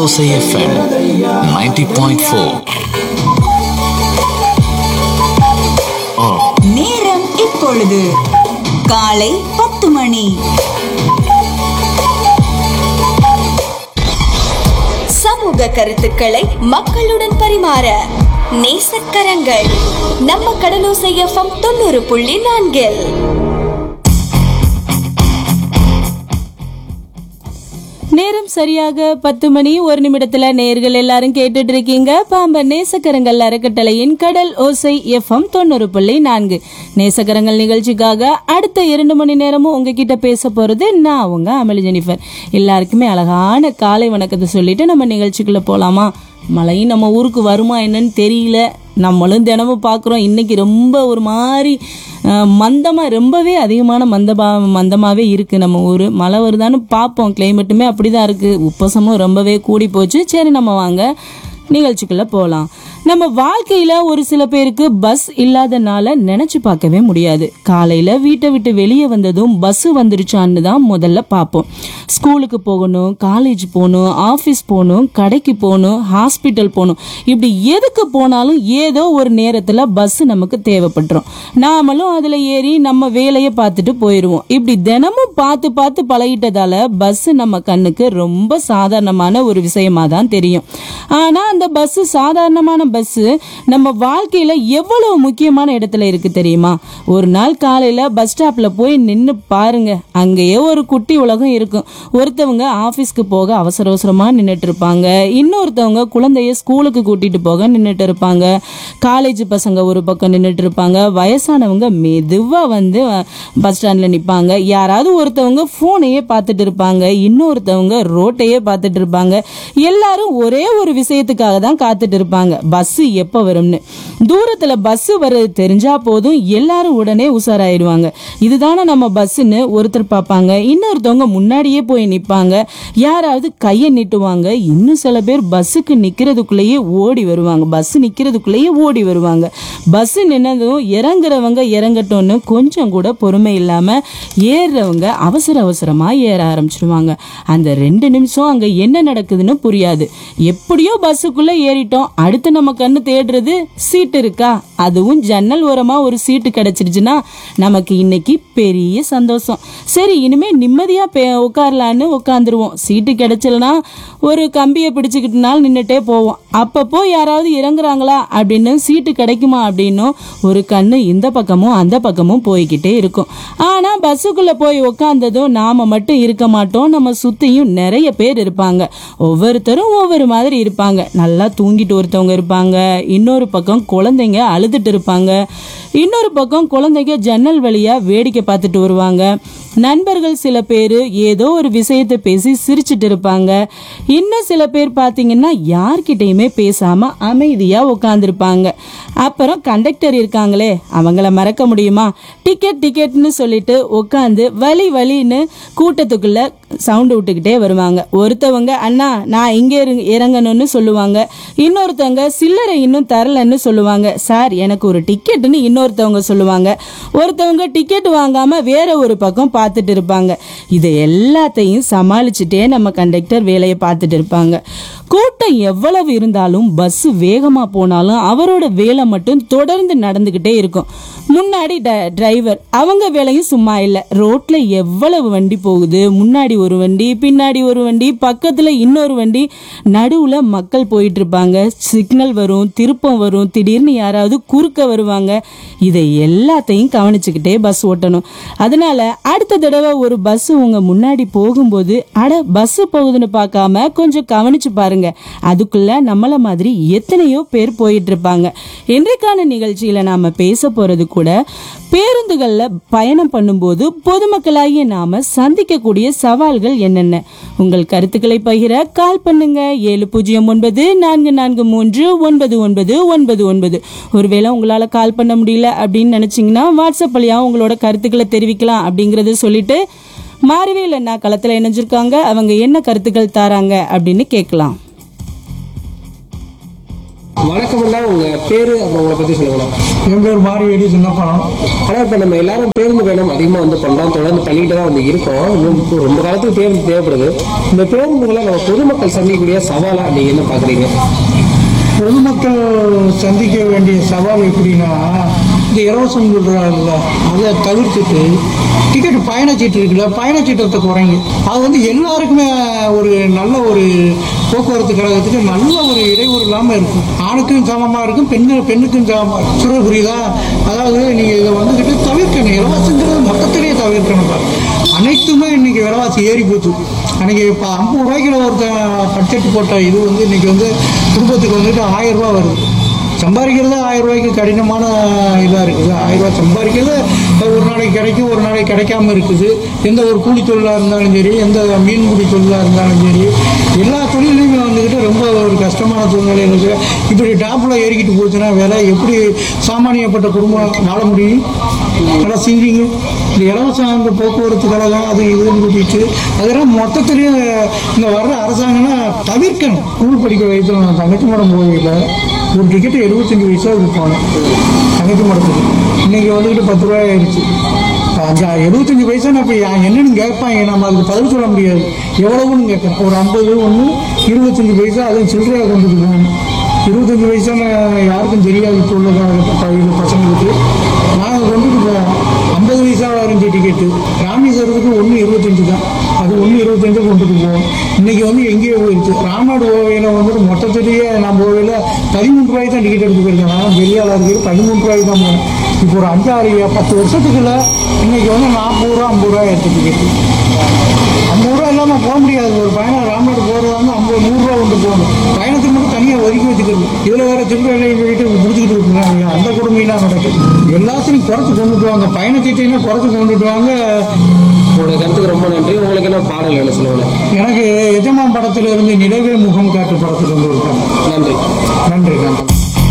கடலோசை FM 90.4 நேரம் இப்பொழுது காலை பத்து மணி சமூக கருத்துக்களை மக்களுடன் பரிமாற நேசக்கரங்கள் நம்ம கடலோசை எஃப்எம் தொண்ணூறு புள்ளி நான்கில் நேரம் சரியாக பத்து மணி ஒரு நிமிடத்துல நேர்கள் எல்லாரும் கேட்டுட்டு இருக்கீங்க பாம்பன் நேசக்கரங்கள் அறக்கட்டளையின் கடல் ஓசை எஃப்எம் தொண்ணூறு புள்ளி நான்கு நேசக்கரங்கள் நிகழ்ச்சிக்காக அடுத்த இரண்டு மணி நேரமும் உங்ககிட்ட பேச போறது நான் உங்க அமளி ஜெனிஃபர் எல்லாருக்குமே அழகான காலை வணக்கத்தை சொல்லிட்டு நம்ம நிகழ்ச்சிக்குள்ள போலாமா மழையும் நம்ம ஊருக்கு வருமா என்னன்னு தெரியல நம்மளும் தினமும் பார்க்குறோம் இன்னைக்கு ரொம்ப ஒரு மாதிரி மந்தமாக ரொம்பவே அதிகமான மந்தபா மந்தமாகவே இருக்குது நம்ம ஊர் மழை வருதான்னு பார்ப்போம் கிளைமேட்டுமே அப்படி தான் இருக்குது உப்பசமும் ரொம்பவே கூடி போச்சு சரி நம்ம வாங்க நிகழ்ச்சிக்குள்ளே போகலாம் நம்ம வாழ்க்கையில் ஒரு சில பேருக்கு பஸ் இல்லாதனால நினச்சி பார்க்கவே முடியாது காலையில் வீட்டை விட்டு வெளியே வந்ததும் பஸ்ஸு வந்துருச்சான்னு தான் முதல்ல பார்ப்போம் ஸ்கூலுக்கு போகணும் காலேஜ் போகணும் ஆஃபீஸ் போகணும் கடைக்கு போகணும் ஹாஸ்பிட்டல் போகணும் இப்படி எதுக்கு போனாலும் ஏதோ ஒரு நேரத்தில் பஸ்ஸு நமக்கு தேவைப்பட்டுரும் நாமளும் அதில் ஏறி நம்ம வேலையை பார்த்துட்டு போயிடுவோம் இப்படி தினமும் பார்த்து பார்த்து பழகிட்டதால பஸ்ஸு நம்ம கண்ணுக்கு ரொம்ப சாதாரணமான ஒரு விஷயமா தான் தெரியும் ஆனால் அந்த பஸ்ஸு சாதாரணமான பஸ்ஸு நம்ம வாழ்க்கையில் எவ்வளவு முக்கியமான இடத்துல இருக்கு தெரியுமா ஒரு நாள் காலையில் பஸ் ஸ்டாப்பில் போய் நின்று பாருங்க அங்கேயே ஒரு குட்டி உலகம் இருக்கும் ஒருத்தவங்க ஆஃபீஸ்க்கு போக அவசர அவசரமாக நின்றுட்டு இருப்பாங்க இன்னொருத்தவங்க குழந்தைய ஸ்கூலுக்கு கூட்டிட்டு போக நின்றுட்டு இருப்பாங்க காலேஜ் பசங்க ஒரு பக்கம் நின்றுட்டு இருப்பாங்க வயசானவங்க மெதுவாக வந்து பஸ் ஸ்டாண்டில் நிற்பாங்க யாராவது ஒருத்தவங்க ஃபோனையே பார்த்துட்டு இருப்பாங்க இன்னொருத்தவங்க ரோட்டையே பார்த்துட்டு இருப்பாங்க எல்லாரும் ஒரே ஒரு விஷயத்துக்காக தான் காத்துட்டு இருப்பாங்க பஸ் எப்போ வரும்னு தூரத்தில் பஸ் வர்றது தெரிஞ்சா போதும் எல்லாரும் உடனே உஷாராயிடுவாங்க இதுதானே நம்ம பஸ்ஸுன்னு ஒருத்தர் பார்ப்பாங்க இன்னொருத்தவங்க முன்னாடியே போய் நிற்பாங்க யாராவது கையை நீட்டுவாங்க இன்னும் சில பேர் பஸ்ஸுக்கு நிற்கிறதுக்குள்ளேயே ஓடி வருவாங்க பஸ் நிற்கிறதுக்குள்ளேயே ஓடி வருவாங்க பஸ் நின்னதும் இறங்குறவங்க இறங்கட்டும்னு கொஞ்சம் கூட பொறுமை இல்லாமல் ஏறுறவங்க அவசர அவசரமாக ஏற ஆரம்பிச்சிருவாங்க அந்த ரெண்டு நிமிஷம் அங்கே என்ன நடக்குதுன்னு புரியாது எப்படியோ பஸ்ஸுக்குள்ளே ஏறிட்டோம் அடுத்து நம்ம கண்ணு தேடுறது சீட்டு இருக்கா அதுவும் ஜன்னல் ஓரமாக ஒரு சீட்டு கிடச்சிருச்சுன்னா நமக்கு இன்னைக்கு பெரிய சந்தோஷம் சரி இனிமே நிம்மதியாக பே உட்காரலான்னு உட்காந்துருவோம் சீட்டு கிடைச்சலனா ஒரு கம்பியை பிடிச்சிக்கிட்டனால நின்றுட்டே போவோம் அப்பப்போ யாராவது இறங்குறாங்களா அப்படின்னு சீட்டு கிடைக்குமா அப்படின்னும் ஒரு கண்ணு இந்த பக்கமும் அந்த பக்கமும் போய்கிட்டே இருக்கும் ஆனால் பஸ்ஸுக்குள்ளே போய் உட்காந்ததும் நாம் மட்டும் இருக்க மாட்டோம் நம்ம சுற்றியும் நிறைய பேர் இருப்பாங்க ஒவ்வொருத்தரும் ஒவ்வொரு மாதிரி இருப்பாங்க நல்லா தூங்கிட்டு ஒருத்தவங்க இருப்பாங்க இன்னொரு பக்கம் குழந்தைங்க அழுதுட்டு இருப்பாங்க இன்னொரு பக்கம் குழந்தைங்க ஜன்னல் வழியாக வேடிக்கை பார்த்துட்டு வருவாங்க நண்பர்கள் சில பேர் ஏதோ ஒரு விஷயத்தை பேசி சிரிச்சிட்டு இருப்பாங்க இன்னும் சில பேர் பார்த்தீங்கன்னா யார்கிட்டயுமே பேசாம அமைதியா உட்காந்துருப்பாங்க அப்புறம் கண்டக்டர் இருக்காங்களே அவங்கள மறக்க முடியுமா டிக்கெட் டிக்கெட்னு சொல்லிட்டு உட்காந்து வலி வலின்னு கூட்டத்துக்குள்ள சவுண்டு விட்டுக்கிட்டே வருவாங்க ஒருத்தவங்க அண்ணா நான் இங்கே இறங்கணும்னு சொல்லுவாங்க இன்னொருத்தவங்க சில்லறை இன்னும் தரலன்னு சொல்லுவாங்க சார் எனக்கு ஒரு டிக்கெட்டுன்னு இன்னொருத்தவங்க சொல்லுவாங்க ஒருத்தவங்க டிக்கெட் வாங்காம வேற ஒரு பக்கம் பார்த்துட்டு இருப்பாங்க இதை எல்லாத்தையும் சமாளிச்சுட்டே நம்ம கண்டக்டர் வேலையை பார்த்துட்டு இருப்பாங்க கூட்டம் எவ்வளவு இருந்தாலும் பஸ் வேகமா போனாலும் அவரோட வேலை மட்டும் தொடர்ந்து நடந்துகிட்டே இருக்கும் முன்னாடி டிரைவர் அவங்க வேலையும் சும்மா இல்லை ரோட்ல எவ்வளவு வண்டி போகுது முன்னாடி ஒரு வண்டி பின்னாடி ஒரு வண்டி பக்கத்துல இன்னொரு வண்டி நடுவுல மக்கள் போயிட்டு இருப்பாங்க சிக்னல் வரும் திருப்பம் வரும் திடீர்னு யாராவது குறுக்க வருவாங்க இதை எல்லாத்தையும் கவனிச்சுக்கிட்டே பஸ் ஓட்டணும் அதனால அடுத்த தடவை ஒரு பஸ் உங்க முன்னாடி போகும்போது அட பஸ் போகுதுன்னு பார்க்காம கொஞ்சம் கவனிச்சு பாருங்க அதுக்குள்ள நம்மள மாதிரி எத்தனையோ பேர் போயிட்டு இருப்பாங்க இன்றைக்கான நிகழ்ச்சியில நாம பேச போறது கூட பேருந்துகள்ல பயணம் பண்ணும்போது பொதுமக்களாகிய நாம சந்திக்கக்கூடிய சவால்கள் என்னென்ன உங்கள் கருத்துக்களை பகிர கால் பண்ணுங்க ஏழு பூஜ்ஜியம் ஒன்பது நான்கு நான்கு மூன்று ஒன்பது ஒன்பது ஒன்பது ஒன்பது ஒருவேளை உங்களால கால் பண்ண முடியல அப்படின்னு நினைச்சீங்கன்னா வாட்ஸ்அப் வழியா உங்களோட கருத்துக்களை தெரிவிக்கலாம் அப்படிங்கறத சொல்லிட்டு மாறுவேல் அண்ணா களத்துல இணைஞ்சிருக்காங்க அவங்க என்ன கருத்துக்கள் தாராங்க அப்படின்னு கேட்கலாம் வணக்கம்னா உங்க பேரு அப்புறம் உங்களை பத்தி சொல்லுங்களா என் பேர் மாரியடி சின்னப்பழம் ஆனா இப்ப நம்ம எல்லாரும் பேருந்து பயணம் அதிகமா வந்து பண்றோம் தொடர்ந்து பண்ணிட்டு தான் வந்து இருக்கோம் இன்னும் இப்போ ரொம்ப காலத்துக்கு பேருந்து தேவைப்படுது இந்த பேருந்துகளை நம்ம பொதுமக்கள் சந்திக்கக்கூடிய சவாலா நீங்க என்ன பாக்குறீங்க பொதுமக்கள் சந்திக்க வேண்டிய சவால் எப்படின்னா இந்த இலவசம் சொல்கிறாங்கல்ல அதை தவிர்த்துட்டு டிக்கெட் பயணச்சீட்டு இருக்குல்ல பயணச்சீட்டத்தை குறைங்க அது வந்து எல்லாருக்குமே ஒரு நல்ல ஒரு போக்குவரத்து கழகத்துக்கு நல்ல ஒரு இடையூறு இல்லாமல் இருக்கும் ஆணுக்கும் சமமாக இருக்கும் பெண்ணு பெண்ணுக்கும் சமமாக இருக்கும் சொல்ல புரியுதா அதாவது நீங்கள் இதை வந்துக்கிட்டு தவிர்க்கணும் இலவசங்கிறது மொத்தத்திலேயே தவிர்க்கணும் பாருங்க. அனைத்துமே இன்னைக்கு விலைவாசி ஏறி போச்சு அன்னைக்கு இப்போ ஐம்பது ரூபாய்க்குள்ள ஒருத்தன் பட்ஜெட் போட்ட இது வந்து இன்னைக்கு வந்து குடும்பத்துக்கு வந்துட்டு ஆயிரம் ரூபாய் வருது சம்பாதிக்கிறது ஆயிரம் ரூபாய்க்கு கடினமான இதாக இருக்குது ஆயிரம் ரூபாய் சம்பாதிக்கிறது ஒரு நாளைக்கு கிடைக்கும் ஒரு நாளைக்கு கிடைக்காம இருக்குது எந்த ஒரு கூலி தொழிலாக இருந்தாலும் சரி எந்த மீன்பிடி தொழிலாக இருந்தாலும் சரி எல்லா தொழிலையுமே வந்துக்கிட்டு ரொம்ப ஒரு கஷ்டமான சூழ்நிலை இருக்குது இப்படி டாப்பில் ஏறிக்கிட்டு போச்சுன்னா விலை எப்படி சாமானியப்பட்ட குடும்பம் வாழ முடியும் நல்லா சிந்திங்க இந்த இலவச அந்த போக்குவரத்து கழகம் அது இதுன்னு கூட்டிட்டு அதெல்லாம் மொத்தத்திலேயே இந்த வர்ற அரசாங்கம்னா தவிர்க்கணும் ஸ்கூல் படிக்க வயசில் நான் தங்கச்சி மடம் போகையில் ஒரு டிக்கெட்டு எழுபத்தஞ்சு வயசாக போனேன் தங்கச்சி மடத்துக்கு இன்னைக்கு வந்துக்கிட்டு பத்து ரூபாய் ஆயிடுச்சு அஞ்சா எழுபத்தஞ்சு பைசா நான் இப்போ என்னன்னு கேட்பாங்க நம்ம அதுக்கு பதில் சொல்ல முடியாது எவ்வளவுன்னு கேட்கணும் ஒரு ஐம்பது ஒன்று இருபத்தஞ்சு பைசா அதுவும் சில்லறையாக கொண்டுட்டு போகணும் இருபத்தஞ்சு வயசான யாருக்கும் தெரியாது இப்போ உள்ள காலகட்ட- இது பசங்களுக்கு நாங்கள் கொண்டுட்டு போவோம் ஐம்பது வயசாக இருந்துச்சு டிக்கெட்டு ராமேஸ்வரத்துக்கு ஒன்று இருபத்தஞ்சு தான் அது ஒன்று இருபத்தஞ்சு கொண்டுட்டு போவோம் இன்னைக்கு வந்து எங்கேயோ போயிடுச்சு ராமநாடு கோவையில் வந்துட்டு மொத்தத்திலேயே நான் போவையில் பதிமூணு ரூபாய்க்கு தான் டிக்கெட் எடுத்து போயிருக்கேன் நான் வெளியாளர் இருக்குது பதிமூணு ரூபாய்க்கு தான் போனேன் இப்போ ஒரு அஞ்சாறு பத்து வருஷத்துக்குள்ள இன்னைக்கு வந்து நாற்பது ரூபா ஐம்பது ரூபாய் எடுத்து டிக்கெட்டு ஐம்பது ரூபா இல்லாமல் போக முடியாது ஒரு பயணம் ராமநாடு போகிறதா இருந்தால் ஐம்பது நூறுரூவா கொண்டு போகணும் பயணத்துக்கு மட்டும் தனியாக ஒதுக்கி வச்சுக்கிறது இதில் வேறு சில்லறை போயிட்டு முடிச்சுக்கிட்டு இருக்காங்க அந்த கொடுமையெல்லாம் நடக்குது எல்லாத்தையும் குறைச்சி கொண்டுட்டு வாங்க பயணச்சீட்டையுமே குறைச்சி கொண்டுட்டு வாங்க உங்களோட கருத்துக்கு ரொம்ப நன்றி உங்களுக்கு என்ன பாடல் என்ன சொல்லுவாங்க எனக்கு எஜமான் படத்துல இருந்து நிலவே முகம் காட்டு படத்துக்கு வந்து இருக்காங்க நன்றி நன்றி நன்றி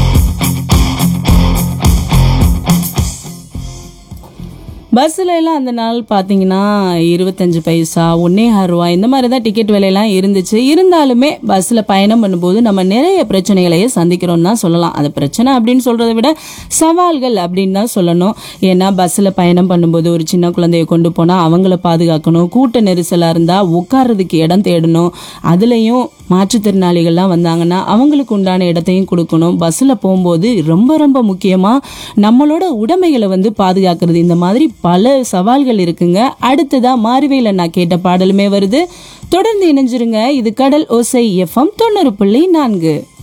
பஸ்ஸில் எல்லாம் அந்த நாள் பார்த்தீங்கன்னா இருபத்தஞ்சு பைசா ஒன்னே ஆறு ரூபாய் இந்த மாதிரி தான் டிக்கெட் விலையெல்லாம் இருந்துச்சு இருந்தாலுமே பஸ்ஸில் பயணம் பண்ணும்போது நம்ம நிறைய பிரச்சனைகளையே சந்திக்கிறோம்னு தான் சொல்லலாம் அது பிரச்சனை அப்படின்னு சொல்கிறத விட சவால்கள் அப்படின்னு தான் சொல்லணும் ஏன்னா பஸ்ஸில் பயணம் பண்ணும்போது ஒரு சின்ன குழந்தைய கொண்டு போனால் அவங்கள பாதுகாக்கணும் கூட்ட நெரிசலாக இருந்தால் உட்கார்றதுக்கு இடம் தேடணும் அதுலேயும் மாற்றுத்திறனாளிகள்லாம் வந்தாங்கன்னா அவங்களுக்கு உண்டான இடத்தையும் கொடுக்கணும் பஸ்ஸில் போகும்போது ரொம்ப ரொம்ப முக்கியமாக நம்மளோட உடைமைகளை வந்து பாதுகாக்கிறது இந்த மாதிரி பல சவால்கள் இருக்குங்க அடுத்ததா மாறுவேல நான் கேட்ட பாடலுமே வருது தொடர்ந்து இணைஞ்சிருங்க இது கடல் ஓசை எஃப்எம் தொண்ணூறு புள்ளி நான்கு